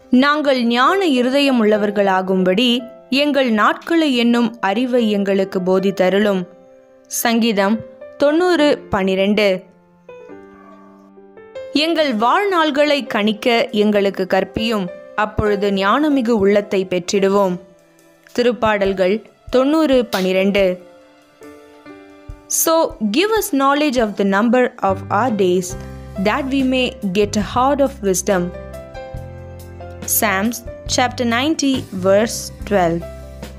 நாங்கள் ஞான இருதயம் உள்ளவர்களாகும்படி எங்கள் நாட்களை என்னும் அறிவை எங்களுக்கு போதித்தருளும் சங்கீதம் தொண்ணூறு பனிரெண்டு எங்கள் வாழ்நாள்களை கணிக்க எங்களுக்கு கற்பியும் அப்பொழுது ஞானமிகு உள்ளத்தை பெற்றிடுவோம் திருப்பாடல்கள் தொண்ணூறு பனிரெண்டு So give us knowledge of the number of our days, that we may get a heart of wisdom. Psalms chapter 90, verse 12.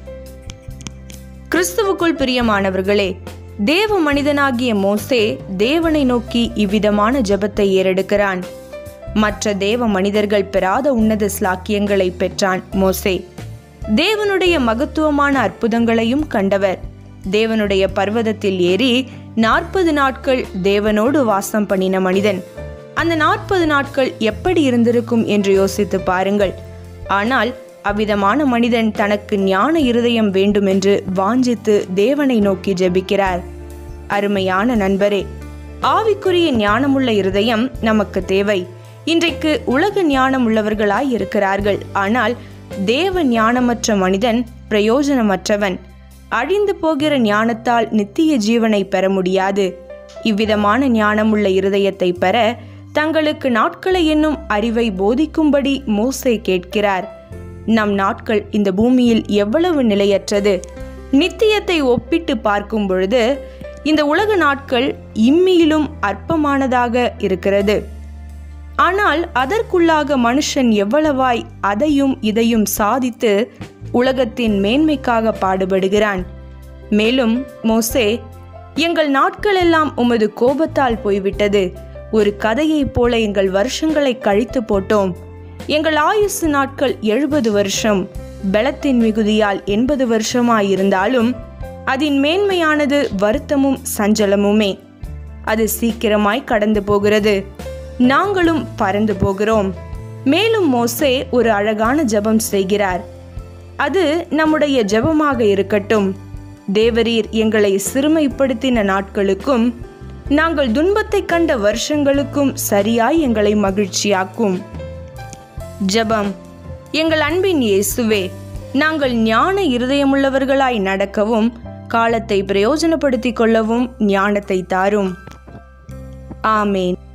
கிறிஸ்துவுக்குள் பிரியமானவர்களே தேவ மனிதனாகிய மோசே தேவனை நோக்கி இவ்விதமான ஜெபத்தை ஏறெடுக்கிறான் மற்ற தேவ மனிதர்கள் பெறாத உன்னத ஸ்லாக்கியங்களை பெற்றான் மோசே தேவனுடைய மகத்துவமான அற்புதங்களையும் கண்டவர் தேவனுடைய பர்வதத்தில் ஏறி நாற்பது நாட்கள் தேவனோடு வாசம் பண்ணின மனிதன் அந்த நாற்பது நாட்கள் எப்படி இருந்திருக்கும் என்று யோசித்து பாருங்கள் ஆனால் அவ்விதமான மனிதன் தனக்கு ஞான இருதயம் வேண்டும் என்று வாஞ்சித்து தேவனை நோக்கி ஜெபிக்கிறார் அருமையான நண்பரே ஆவிக்குரிய ஞானமுள்ள இருதயம் நமக்கு தேவை இன்றைக்கு உலக ஞானம் உள்ளவர்களாய் இருக்கிறார்கள் ஆனால் தேவ ஞானமற்ற மனிதன் பிரயோஜனமற்றவன் அழிந்து போகிற ஞானத்தால் நித்திய ஜீவனை பெற முடியாது இவ்விதமான ஞானமுள்ள இருதயத்தை பெற தங்களுக்கு நாட்களை என்னும் அறிவை போதிக்கும்படி மோசே கேட்கிறார் நம் நாட்கள் இந்த பூமியில் எவ்வளவு நிலையற்றது நித்தியத்தை ஒப்பிட்டு பார்க்கும் பொழுது இந்த உலக நாட்கள் இம்மியிலும் அற்பமானதாக இருக்கிறது ஆனால் அதற்குள்ளாக மனுஷன் எவ்வளவாய் அதையும் இதையும் சாதித்து உலகத்தின் மேன்மைக்காக பாடுபடுகிறான் மேலும் மோசே எங்கள் நாட்களெல்லாம் உமது கோபத்தால் போய்விட்டது ஒரு கதையைப் போல எங்கள் வருஷங்களை கழித்து போட்டோம் எங்கள் ஆயுசு நாட்கள் எழுபது வருஷம் பலத்தின் மிகுதியால் எண்பது வருஷமாயிருந்தாலும் அதன் மேன்மையானது வருத்தமும் சஞ்சலமுமே அது சீக்கிரமாய் கடந்து போகிறது நாங்களும் பறந்து போகிறோம் மேலும் மோசே ஒரு அழகான ஜெபம் செய்கிறார் அது நம்முடைய ஜெபமாக இருக்கட்டும் தேவரீர் எங்களை சிறுமைப்படுத்தின நாட்களுக்கும் நாங்கள் துன்பத்தை கண்ட வருஷங்களுக்கும் சரியாய் எங்களை மகிழ்ச்சியாக்கும் ஜெபம் எங்கள் அன்பின் இயேசுவே நாங்கள் ஞான இருதயமுள்ளவர்களாய் நடக்கவும் காலத்தை பிரயோஜனப்படுத்திக் கொள்ளவும் ஞானத்தை தாரும் ஆமேன்